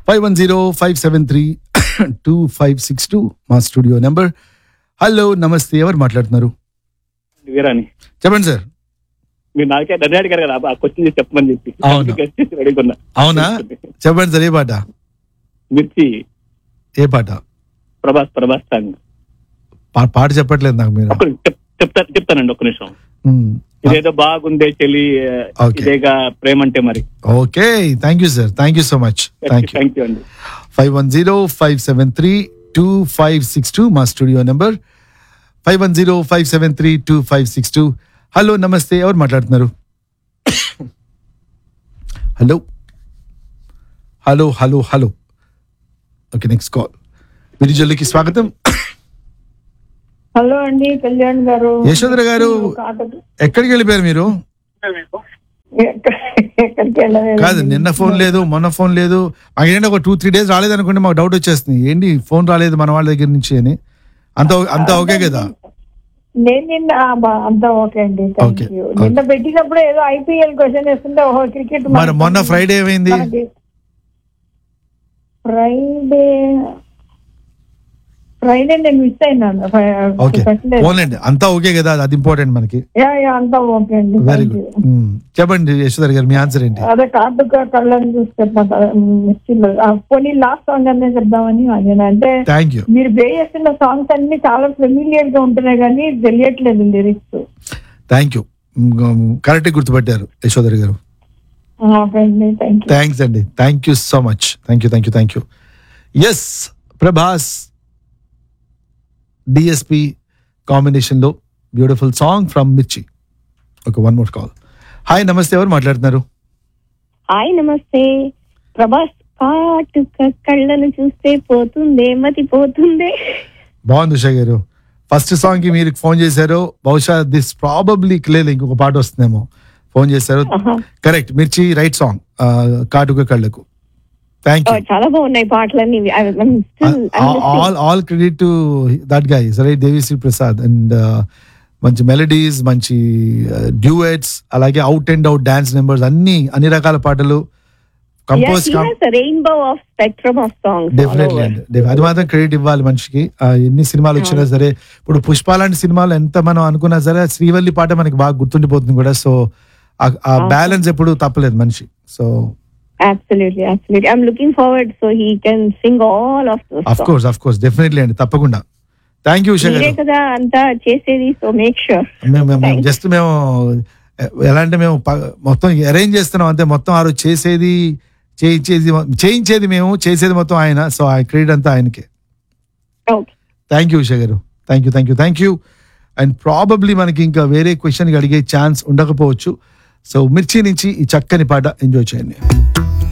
Five one zero five seven three two five six two మా studio number hello నమస్తే ఎవరు మాట్లాడుతున్నారు వీరాని చెప్పండి సార్ మీరు నాకే నన్ను అడిగారు కదా ఆ క్వశ్చన్ చేసి చెప్పమని చెప్పి అవును. అడుగుతున్నా అవునా చెప్పండి సార్ ఏ పాట మిర్చి ఏ పాట ప్రభాస్ ప్రభాస్ సాంగ్ పా- పాట చెప్పట్లేదు నాకు మీరు ఒక చెప్- చెప్తా చెప్తానండి ఒక్క నిమిషం మ్మ్. ఇదేదో బాగుందే చెల్లి Okay. ఇదేగా ప్రేమ అంటే మరి okay thank you sir thank you so much thank you thank you అండి five one zero five seven three two five six two మా studio number five one zero five seven three two five six two hello నమస్తే ఎవరు మాట్లాడుతున్నారు hello hello hello hello okay next call విరిజల్లుకి స్వాగతం hello అండి కళ్యాణ్ గారు యశోధర గారు కాకటి- ఎక్కడికి వెళ్ళిపోయారు మీరు ఎక్క- ఎక్కడికి వెళ్ళలేదు కాదు నిన్న ఫోన్ లేదు మొన్న ఫోన్ లేదు మాకు ఏంటంటే ఒక టూ త్రీ డేస్ రాలేదు అనుకుంటే మాకు డౌట్ వచ్చేస్తుంది ఏంటి ఫోన్ రాలేదు మన వాళ్ళ దగ్గర నుంచి అని అంత అంత ఓకే కదా నేను నిన్న ఆ, బా- అంతా ఓకే అండి థ్యాంక్ Okay, యూ okay. నిన్న పెట్టినప్పుడు ఏదో ఐపీఎల్ క్వశ్చన్ వేస్తుంటే ఓహో క్రికెట్ మరి మొన్న ఫ్రైడే ఏమైంది ఫ్రైడే ఫ్రైడే నేను మిస్ అయినాను ఓకే పెట్టలేదు. పోలేండి అంతా ఓకే కదా అది ఇంపార్టెంట్ మనకి యా, యా, అంతా ఓకే అండి వెరీ థ్యాంక్ గుడ్ యూ చెప్పండి యశోధర్ గారు మీ ఆన్సర్ ఏంటి అదే కార్డుగా కళ్ళని చూసి చెప్పమంటారు పోనీ లాస్ట్ సాంగ్ అనే చెప్దామని అడిగాను అంటే థ్యాంక్ యూ మీరు ప్లే చేస్తున్న సాంగ్స్ అన్ని చాలా ఫెమిలియర్ గా ఉంటున్నాయి కానీ తెలియట్లేదు లిరిక్స్ థ్యాంక్ యూ కరెక్ట్ గుర్తుపట్టారు యశోధర్ గారు ఓకే అండి థ్యాంక్ యూ థ్యాంక్స్ అండి thank you so much thank you thank you thank you yes Prabhas DSP కాంబినేషన్లో beautiful song from Mirchi okay one more call hi నమస్తే ఎవరు మాట్లాడుతున్నారు హాయ్ నమస్తే ప్రభాస్ కాటుక కళ్ళను చూస్తే పోతుందే మతి పోతుందే బాగుంది ఉషా గారు ఫస్ట్ సాంగ్ కి మీరు ఫోన్ చేశారు బహుశా దిస్ ప్రాబబ్లీ లేదు ఇంకొక పాట వస్తుందేమో ఫోన్ చేశారు ఆహా. కరెక్ట్ మిర్చి రైట్ సాంగ్ కాటుక కళ్ళకు థ్యాంక్ ఓ, యూ చాలా బాగున్నాయి పాటలన్నీ I- I'm still- I'm listening. All all credit to that guy right Devi Sri Prasad and మంచి మెలడీస్ మంచి డ్యూయట్స్ అలాగే out and out dance numbers అన్ని అన్ని రకాల పాటలు Yeah, compose he has a rainbow of spectrum of songs all definitely over. అండి Def- అది మాత్రం క్రెడిట్ ఇవ్వాలి మనిషికి ఆ, ఎన్ని సినిమాలు వచ్చినా సరే ఇప్పుడు పుష్ప లాంటి సినిమాలు ఎంత మనం అనుకున్నా సరే శ్రీవల్లి పాట మనకి బాగా గుర్తుండిపోతుంది కూడా సో ఆ బ్యాలెన్స్ ఎప్పుడు తప్పలేదు మనిషి so Absolutely, absolutely. I'm looking forward so he can sing all of those of songs. Course of course definitely అండి తప్పకుండా థ్యాంక్ యూ ఉషా మీరే గారు కదా అంతా చేసేది సో మేక్ షూర్ మేము మేము Thanks. జస్ట్ మేము ఎ- ఎలా అంటే మేము ప- మొత్తం అరేంజ్ చేస్తున్నాం అంతే మొత్తం ఆ రోజు చేసేది చేయించేది చేయించేది మేము చేసేది మొత్తం ఆయన సో ఆ క్రెడిట్ అంతా ఆయనకే okay thank you Usha garu thank you thank you thank you and probably మనకి ఇంకా వేరే క్వశ్చన్ అడిగే ఛాన్స్ ఉండకపోవచ్చు సో మిర్చి నుంచి ఈ చక్కని పాట ఎంజాయ్ చేయండి